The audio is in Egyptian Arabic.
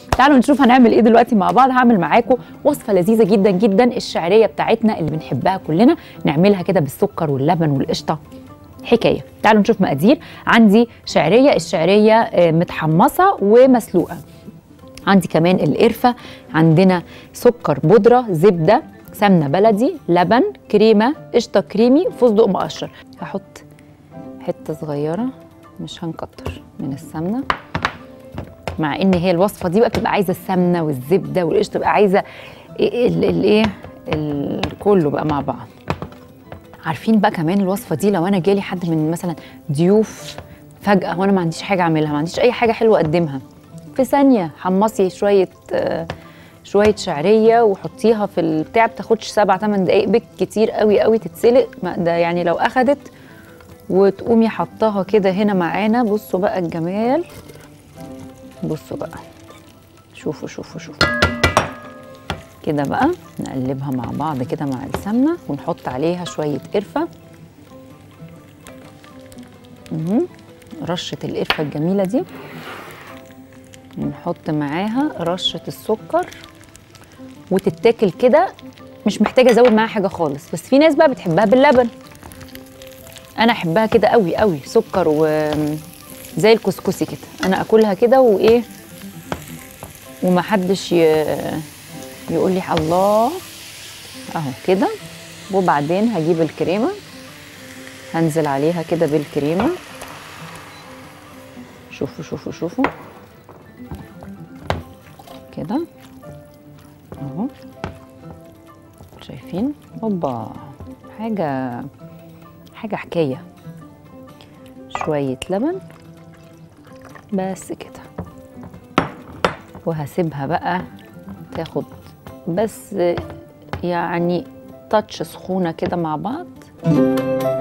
تعالوا نشوف هنعمل ايه دلوقتي مع بعض هعمل معاكم وصفه لذيذه جدا جدا الشعريه بتاعتنا اللي بنحبها كلنا نعملها كده بالسكر واللبن والقشطه حكايه تعالوا نشوف مقادير عندي شعريه الشعريه آه، متحمصه ومسلوقه عندي كمان القرفه عندنا سكر بودره زبده سمنه بلدي لبن كريمه قشطه كريمي فستق مقشر هحط حته صغيره مش هنكتر من السمنه مع ان هي الوصفه دي بقى بتبقى عايزه السمنه والزبده والقشطه تبقى عايزه الايه كله بقى مع بعض عارفين بقى كمان الوصفه دي لو انا جالي حد من مثلا ضيوف فجاه وانا ما عنديش حاجه اعملها ما عنديش اي حاجه حلوه اقدمها في ثانيه حمصي شويه آه، شويه شعريه وحطيها في البتاع بتاخدش سبع ثمان دقائق بالكتير قوي قوي تتسلق ما ده يعني لو اخدت وتقومي حطاها كده هنا معانا بصوا بقى الجمال بصوا بقى شوفوا شوفوا شوفوا كده بقى نقلبها مع بعض كده مع السمنه ونحط عليها شويه قرفه مهم. رشه القرفه الجميله دي ونحط معاها رشه السكر وتتاكل كده مش محتاجه ازود معاها حاجه خالص بس في ناس بقى بتحبها باللبن انا احبها كده قوي قوي سكر و زي الكسكسي كده انا اكلها كده وايه ومحدش ي... يقول لي الله اهو كده وبعدين هجيب الكريمه هنزل عليها كده بالكريمه شوفوا شوفوا شوفوا كده اهو شايفين اوبا حاجه حاجه حكايه شويه لبن بس كده وهسيبها بقى تاخد بس يعني تاتش سخونه كده مع بعض